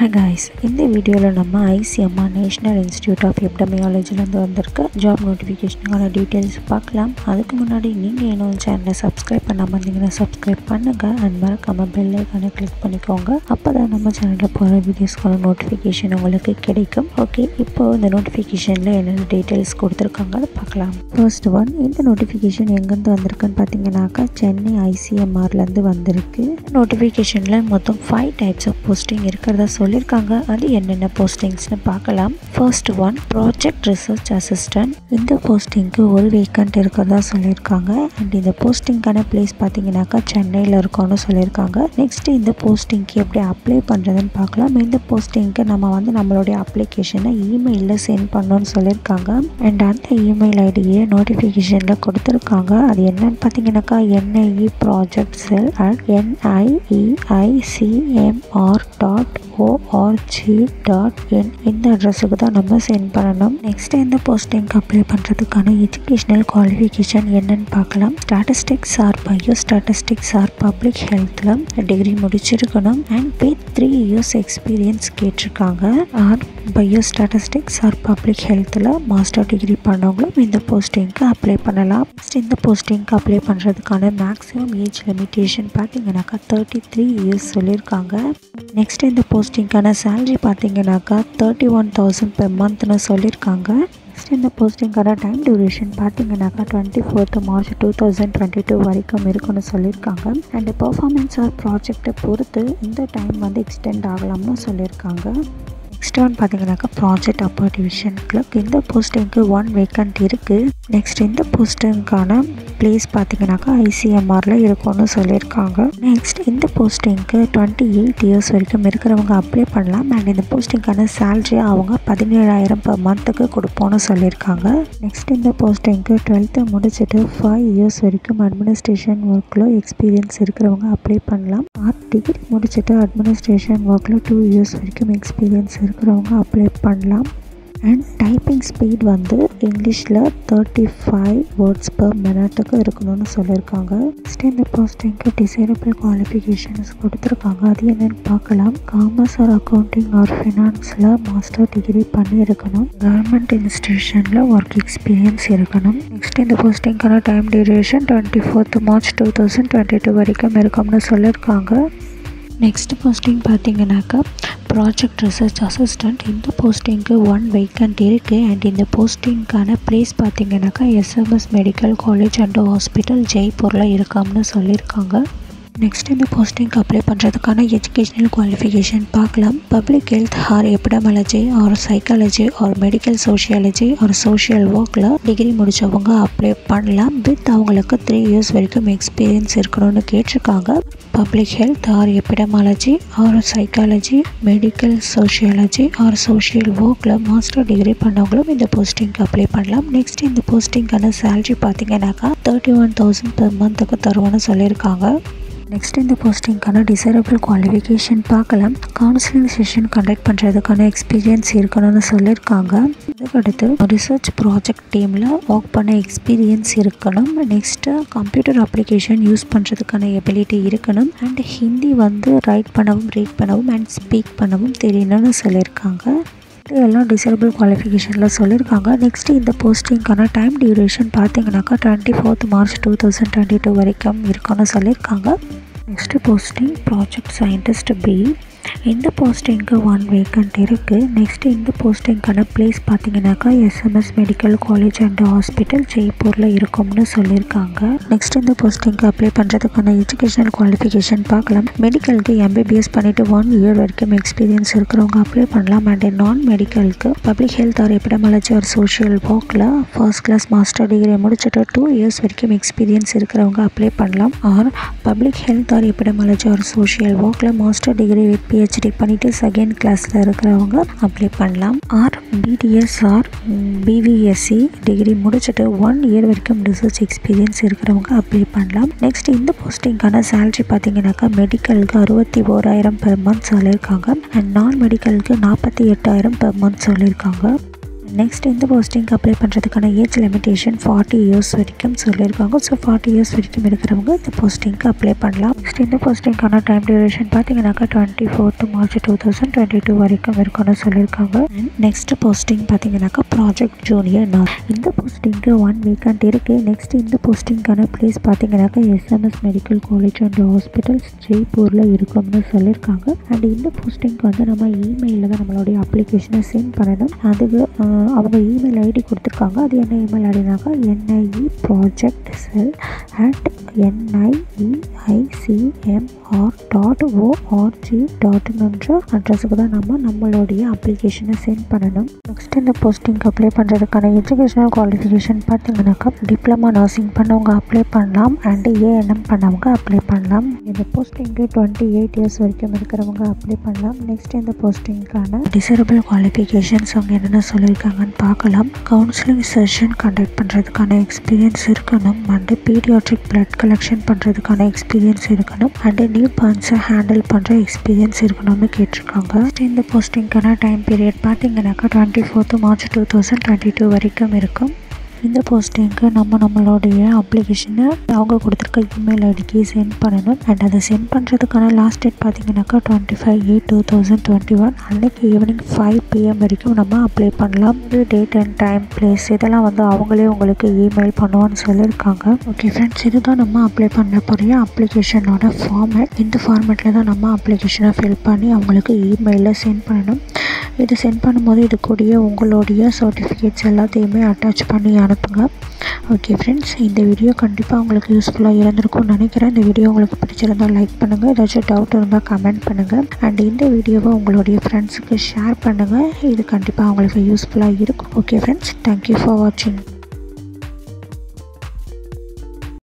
hi guys இந்த வீடியோவில் நம்ம ஐசிஎம்ஆர் நேஷ்னல் இன்ஸ்டியூட் ஆஃப் எப்டமியாலஜிலேருந்து வந்திருக்க ஜாப் நோட்டிஃபிகேஷனுக்கான டீட்டெயில்ஸ் பார்க்கலாம் அதுக்கு முன்னாடி நீங்கள் இன்னும் சேனலை சப்ஸ்கிரைப் பண்ணாமல் இருந்தீங்கன்னா சப்ஸ்கிரைப் பண்ணுங்கள் அண்ட் மறக்காமல் பெல் ஐக்கானை கிளிக் பண்ணிக்கோங்க அப்போ தான் நம்ம சேனலில் போகிற வீடியோஸ்க்கான நோட்டிஃபிகேஷன் உங்களுக்கு கிடைக்கும் ஓகே இப்போ இந்த நோட்டிஃபிகேஷனில் என்னென்ன டீட்டெயில்ஸ் கொடுத்துருக்காங்கன்னு பார்க்கலாம் ஃபர்ஸ்ட் ஒன் இந்த நோட்டிஃபிகேஷன் எங்கேருந்து வந்திருக்குன்னு பார்த்தீங்கன்னாக்கா சென்னை ஐசிஎம்ஆர்லேருந்து வந்திருக்கு நோட்டிஃபிகேஷனில் மொத்தம் ஃபைவ் டைப்ஸ் ஆஃப் போஸ்டிங் இருக்கிறதா சொல்லியிருக்காங்க அது என்னென்ன போஸ்டிங்ஸ்னு பார்க்கலாம் first one project research assistant இந்த போஸ்டிங்க்கு ஒரு வேக்கண்ட் இருக்கிறதா சொல்லியிருக்காங்க அண்ட் இந்த போஸ்டிங்க்கான பிளேஸ் பார்த்தீங்கன்னாக்கா சென்னையில் இருக்கும்னு சொல்லியிருக்காங்க நெக்ஸ்ட் இந்த போஸ்டிங்க்கு எப்படி அப்ளை பண்ணுறதுன்னு பார்க்கலாம் இந்த போஸ்டிங்க்கு நம்ம வந்து நம்மளுடைய அப்ளிகேஷனை இமெயிலில் சென்ட் பண்ணணும்னு சொல்லியிருக்காங்க அண்ட் அந்த இமெயில் ஐடியை நோட்டிஃபிகேஷனில் கொடுத்துருக்காங்க அது என்னன்னு பார்த்தீங்கன்னாக்கா NIE project cell at NIE ICMR dot org dot in இந்த அட்ரஸுக்கு தான் நம்ம சென்ட் பண்ணணும் நெக்ஸ்ட் இந்த போஸ்டிங்க்கு அப்ளை பண்ணுறதுக்கான எஜுகேஷனல் குவாலிஃபிகேஷன் என்னன்னு பார்க்கலாம் statistics or bio statistics or public ஹெல்த்தில் டிகிரி முடிச்சிருக்கணும் and with three years experience கேட்டிருக்காங்க or bio statistics or public ஹெல்த்தில் மாஸ்டர் டிகிரி பண்ணவங்களும் இந்த போஸ்டிங்க்கு அப்ளை பண்ணலாம் நெக்ஸ்ட் இந்த போஸ்டிங்க்கு அப்ளை பண்ணுறதுக்கான மேக்ஸிமம் ஏஜ் லிமிட்டேஷன் பார்த்தீங்கன்னாக்கா தேர்ட்டி த்ரீ இயர்ஸ் சொல்லியிருக்காங்க நெக்ஸ்ட் இந்த போஸ்டிங்க்கான சேலரி பார்த்தீங்கன்னாக்கா தேர்ட்டி ஒன் தௌசண்ட் பெர் மந்த்னு சொல்லியிருக்காங்க நெக்ஸ்ட் இந்த போஸ்டிங்கான டைம் டியூரேஷன் பார்த்தீங்கன்னாக்கா twenty fourth March two thousand twenty two வரைக்கும் இருக்குன்னு சொல்லியிருக்காங்க அண்ட் பர்ஃபார்மன்ஸ் ஆர் ப்ராஜெக்டை பொறுத்து இந்த டைம் வந்து எக்ஸ்டெண்ட் ஆகலாம்னு சொல்லியிருக்காங்க நெக்ஸ்ட் ஒன் பார்த்தீங்கன்னாக்கா ப்ராஜெக்ட் அப்பர் டிவிஷன் கிளப் இந்த போஸ்டிங்க்கு ஒன் வேக்கண்ட் இருக்குது நெக்ஸ்ட் இந்த போஸ்டிங்க்கான பிளேஸ் பார்த்தீங்கன்னாக்கா ஐசிஎம்ஆரில் இருக்கும்னு சொல்லியிருக்காங்க நெக்ஸ்ட் இந்த போஸ்டிங்க்கு டுவெண்ட்டி எயிட் இயர்ஸ் வரைக்கும் இருக்கிறவங்க அப்ளை பண்ணலாம் அண்ட் இந்த போஸ்டிங்க்கான சேல்ரி அவங்க பதினேழாயிரம் பர் மந்த்துக்கு கொடுப்போம்னு சொல்லியிருக்காங்க நெக்ஸ்ட் இந்த போஸ்டிங்க்கு டுவெல்த்து முடிச்சுட்டு ஃபைவ் இயர்ஸ் வரைக்கும் அட்மினிஸ்ட்ரேஷன் ஒர்க்கில் எக்ஸ்பீரியன்ஸ் இருக்கிறவங்க அப்ளை பண்ணலாம் ஆர்ட் டிகிரி முடிச்சுட்டு அட்மினிஸ்ட்ரேஷன் ஒர்க்கில் டூ இயர்ஸ் வரைக்கும் எக்ஸ்பீரியன்ஸ் இருக்கிறவங்க அப்ளை பண்ணலாம் அண்ட் டைப்பிங் ஸ்பீட் வந்து இங்கிலீஷில் தேர்ட்டி ஃபைவ் வேர்ட்ஸ் பர் மினிட்டுக்கு இருக்கணும்னு சொல்லியிருக்காங்க நெக்ஸ்ட் இந்த போஸ்டிங்க்கு டிசைரபிள் குவாலிஃபிகேஷன்ஸ் கொடுத்துருக்காங்க அது என்னென்னு பார்க்கலாம் காமர்ஸ் ஆர் அக்கௌண்டிங் ஆர் ஃபினான்ஸில் மாஸ்டர் டிகிரி பண்ணி இருக்கணும் கவர்மெண்ட் இன்ஸ்டியூஷனில் ஒர்க் எக்ஸ்பீரியன்ஸ் இருக்கணும் நெக்ஸ்ட் இந்த போஸ்டிங்க்கான time duration twenty fourth March two thousand twenty two வரைக்கும் இருக்கும்னு சொல்லியிருக்காங்க நெக்ஸ்ட் போஸ்டிங் பார்த்தீங்கன்னாக்கா ப்ராஜெக்ட் ரிசர்ச் அசிஸ்டண்ட் இந்த போஸ்டிங்க்கு ஒன் வேக்கண்ட் இருக்குது அண்ட் இந்த போஸ்டிங்க்கான பிளேஸ் பார்த்தீங்கன்னாக்கா SMS medical college and hospital ஜெய்ப்பூரில் இருக்காம்னு சொல்லியிருக்காங்க நெக்ஸ்ட் இந்த போஸ்டிங்க்கு அப்ளை பண்ணுறதுக்கான எஜுகேஷ்னல் குவாலிஃபிகேஷன் பார்க்கலாம் public health or epidemiology or psychology or medical sociology or social ஒர்க்கில் டிகிரி முடித்தவங்க அப்ளை பண்ணலாம் வித் அவங்களுக்கு த்ரீ இயர்ஸ் வரைக்கும் எக்ஸ்பீரியன்ஸ் இருக்கணும்னு கேட்டிருக்காங்க public health or epidemiology or psychology medical sociology or social ஒர்க்கில் மாஸ்டர் டிகிரி பண்ணவங்களும் இந்த போஸ்டிங்க்கு அப்ளை பண்ணலாம் நெக்ஸ்ட் இந்த போஸ்டிங்க்கான சேலரி பார்த்தீங்கன்னாக்கா தேர்ட்டி ஒன் தௌசண்ட் பெர் மந்த்துக்கு தருவோன்னு சொல்லியிருக்காங்க நெக்ஸ்ட் இந்த போஸ்டிங்க்கான டிசைரபிள் குவாலிஃபிகேஷன் பார்க்கலாம் கவுன்சிலிங் செஷன் கண்டக்ட் பண்ணுறதுக்கான எக்ஸ்பீரியன்ஸ் இருக்கணும்னு சொல்லியிருக்காங்க அதுக்கடுத்து ரிசர்ச் ப்ராஜெக்ட் டீமில் ஒர்க் பண்ண எக்ஸ்பீரியன்ஸ் இருக்கணும் நெக்ஸ்ட்டு கம்ப்யூட்டர் அப்ளிகேஷன் யூஸ் பண்ணுறதுக்கான எபிலிட்டி இருக்கணும் அண்ட் ஹிந்தி வந்து ரைட் பண்ணவும் ரீட் பண்ணவும் அண்ட் ஸ்பீக் பண்ணவும் தெரியணும்னு சொல்லியிருக்காங்க எல்லாம் டிசேபிள் குவாலிஃபிகேஷனில் சொல்லியிருக்காங்க நெக்ஸ்ட் இந்த போஸ்டிங்க்கான டைம் டியூரேஷன் பார்த்தீங்கன்னாக்கா twenty fourth March two thousand twenty two வரைக்கும் இருக்கும்னு சொல்லியிருக்காங்க next posting project scientist B இந்த போஸ்டிங்க்கு ஒன் வேக்கண்ட் இருக்குது நெக்ஸ்ட் இந்த போஸ்டிங்க்கான பிளேஸ் பார்த்தீங்கன்னாக்கா SMS medical college and hospital ஜெய்ப்பூரில் இருக்கும்னு சொல்லியிருக்காங்க நெக்ஸ்ட் இந்த போஸ்டிங்க்கு அப்ளை பண்ணுறதுக்கான எஜுகேஷனல் குவாலிஃபிகேஷன் பார்க்கலாம் மெடிக்கலுக்கு எம்பிபிஎஸ் பண்ணிவிட்டு ஒன் இயர் வரைக்கும் எக்ஸ்பீரியன்ஸ் இருக்கிறவங்க அப்ளை பண்ணலாம் அண்ட் நான் மெடிக்கலுக்கு public health or epidemiology or social ஒர்க்கில் ஃபர்ஸ்ட் கிளாஸ் மாஸ்டர் டிகிரி முடிச்சுட்டு டூ இயர்ஸ் வரைக்கும் எக்ஸ்பீரியன்ஸ் இருக்கிறவங்க அப்ளை பண்ணலாம் or public health or epidemiology or social ஒர்க்கில் மாஸ்டர் டிகிரி வித் பிஹெச்டி பண்ணிவிட்டு செகண்ட் கிளாஸில் இருக்கிறவங்க அப்ளை பண்ணலாம் or BDS or BVSc degree முடிச்சுட்டு ஒன் இயர் வரைக்கும் ரிசர்ச் எக்ஸ்பீரியன்ஸ் இருக்கிறவங்க அப்ளை பண்ணலாம் நெக்ஸ்ட் இந்த போஸ்டிங்க்கான சேலரி பார்த்தீங்கன்னாக்கா மெடிக்கலுக்கு அறுபத்தி ஓராயிரம் பெர் மந்த் சொல்லியிருக்காங்க அண்ட் நான் மெடிக்கலுக்கு நாற்பத்தி எட்டாயிரம் பெர் மந்த் சொல்லியிருக்காங்க நெக்ஸ்ட் இந்த போஸ்டிங்க்கு அப்ளை பண்ணுறதுக்கான ஏஜ் லிமிடேஷன் ஃபார்ட்டி இயர்ஸ் வரைக்கும் சொல்லியிருக்காங்க ஸோ ஃபார்ட்டி இயர்ஸ் வரைக்கும் இருக்கிறவங்க இந்த போஸ்டிங்க்கு அப்ளை பண்ணலாம் நெக்ஸ்ட் இந்த போஸ்டிங்க்கான டைம் டியூரேஷன் பார்த்தீங்கன்னாக்கா twenty fourth March two thousand twenty two வரைக்கும் இருக்கும்னு சொல்லியிருக்காங்க நெக்ஸ்ட் போஸ்டிங் பார்த்தீங்கன்னாக்கா ப்ராஜெக்ட் ஜூனியர் நான் இந்த போஸ்டிங்க்கு ஒன் வீக்கண்ட் இருக்குது நெக்ஸ்ட் இந்த போஸ்டிங்க்கான ப்ளேஸ் பார்த்தீங்கன்னாக்கா SMS medical college and hospitals ஜெய்ப்பூரில் இருக்கும்னு சொல்லியிருக்காங்க அண்ட் இந்த போஸ்டிங்க்கு வந்து நம்ம இமெயிலில் தான் நம்மளுடைய அப்ளிகேஷனை சென்ட் பண்ணணும் அதுக்கு ஆஹ், அவங்க இமெயில் ஐடி கொடுத்துருக்காங்க அது என்ன இமெயில் ஐடினாக்கா NIE project cell at NIE ICMR dot org dot என்ற அட்ரஸுக்கு தான் நம்ம நம்மளுடைய அப்ளிகேஷனை சென்ட் பண்ணணும் நெக்ஸ்ட் இந்த போஸ்டிங்க்கு அப்ளை பண்ணுறதுக்கான எஜுகேஷனல் குவாலிஃபிகேஷன் பார்த்தீங்கன்னாக்கா டிப்ளமா நர்சிங் பண்ணவங்க அப்ளை பண்ணலாம் அண்டு ஏஎன்எம் பண்ணவங்க அப்ளை பண்ணலாம் இந்த போஸ்டிங்க்கு டுவெண்ட்டி எயிட் இயர்ஸ் வரைக்கும் இருக்கிறவங்க அப்ளை பண்ணலாம் நெக்ஸ்ட் இந்த போஸ்டிங்க்கான டிசரபிள் குவாலிஃபிகேஷன்ஸ் அவங்க என்னென்ன சொல்லியிருக்காங்கன்னு பார்க்கலாம் கவுன்சிலிங் செஷன் கண்டக்ட் பண்ணுறதுக்கான எக்ஸ்பீரியன்ஸ் இருக்கணும் அண்டு பீடியாட்ரிக் பிளட் கலெக்ஷன் பண்ணுறதுக்கான எக்ஸ்பீரியன்ஸ் இருக்கணும் அண்டு நியூ பர்ன்ஸை ஹேண்டில் பண்ணுற எக்ஸ்பீரியன்ஸ் இருக்கணும்னு கேட்டிருக்காங்க Next இந்த போஸ்டிங்க்கான டைம் பீரியட் பார்த்தீங்கன்னாக்கா twenty fourth March two thousand twenty two வரைக்கும் இருக்கும் இந்த போஸ்டிங்க்கு நம்ம நம்மளுடைய அப்ளிகேஷனை அவங்க கொடுத்துருக்க இமெயில் ஐடிக்கு சென்ட் பண்ணணும் அண்ட் அதை சென்ட் பண்ணுறதுக்கான லாஸ்ட் டேட் பார்த்தீங்கன்னாக்கா twenty five eight two thousand twenty one அன்னைக்கு ஈவினிங் ஃபைவ் பிஎம் வரைக்கும் நம்ம அப்ளை பண்ணலாம் டேட் அண்ட் டைம் பிளேஸ் இதெல்லாம் வந்து அவங்களே உங்களுக்கு இமெயில் பண்ணுவான்னு சொல்லியிருக்காங்க ஓகே ஃப்ரெண்ட்ஸ் இதுதான் நம்ம அப்ளை பண்ண போகிற அப்ளிகேஷனோட ஃபார்மேட் இந்த ஃபார்மேட்டில் தான் நம்ம அப்ளிகேஷனை ஃபில் பண்ணி அவங்களுக்கு இமெயிலில் சென்ட் பண்ணணும் இது சென்ட் பண்ணும்போது இது கூடயே உங்களுடைய சர்டிஃபிகேட்ஸ் எல்லாத்தையுமே அட்டாச் பண்ணி அனுப்புங்க ஓகே ஃப்ரெண்ட்ஸ் இந்த வீடியோ கண்டிப்பாக உங்களுக்கு யூஸ்ஃபுல்லாக இருந்திருக்கும்னு நினைக்கிறேன் இந்த வீடியோ உங்களுக்கு பிடிச்சிருந்தால் லைக் பண்ணுங்கள் ஏதாச்சும் டவுட் இருந்தால் கமெண்ட் பண்ணுங்கள் அண்ட் இந்த வீடியோவை உங்களுடைய ஃப்ரெண்ட்ஸுக்கு ஷேர் பண்ணுங்கள் இது கண்டிப்பாக அவங்களுக்கு யூஸ்ஃபுல்லாக இருக்கும் ஓகே ஃப்ரெண்ட்ஸ் தேங்க்யூ ஃபார் வாட்சிங்